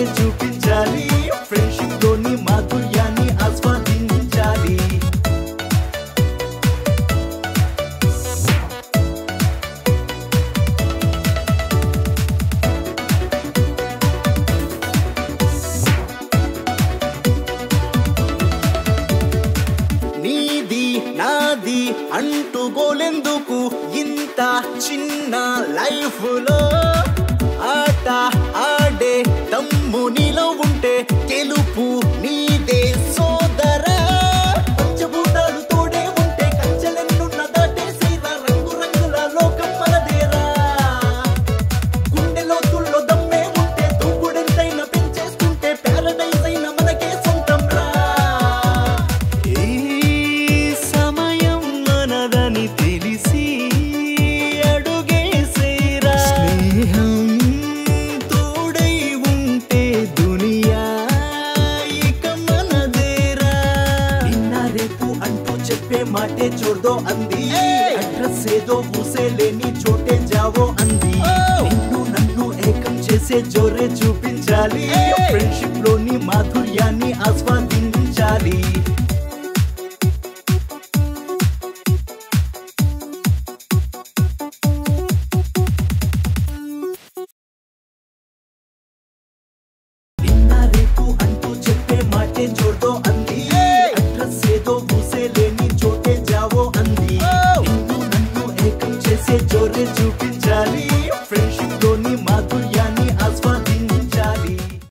చూపించాలి ఫ్రెండ్షిప్ లోని మాధుర్యాన్ని ఆస్వాదించాలి నీది నాది అంటూ గోలెందుకు ఇంత చిన్న లైఫ్ లో ఆట ఆడే దమ్ము నీలో ఉంటే గెలుపు నీదే సోదరా పంచభూతాలు తోడే ఉంటే కంచెలెన్నున్న దాటేసేరా రంగు రంగుల లోకం మనదేరా గుండెలో తుల్లో దమ్మే ఉంటే దూకుడెంతైనా పెంచేసుకుంటే ప్యారడైజ్ అయిన మనకే సొంతం రా ఈ సమయం మనదని తెలిసి అడుగేసేరా స్నేహం తోడై ఉంటే దునియా ఇక మనదేరా నిన్న రేపు అంటూ చెప్పే మాటే చూడదో అంది అడ్రస్ ఏదో ఊసే లేని చోటే జావో అంది నిన్ను నన్ను ఏకం చేసే జోరే చూపించాలి ఫ్రెండ్షిప్ లోని మాధుర్యాన్ని ఆస్వాదించాలి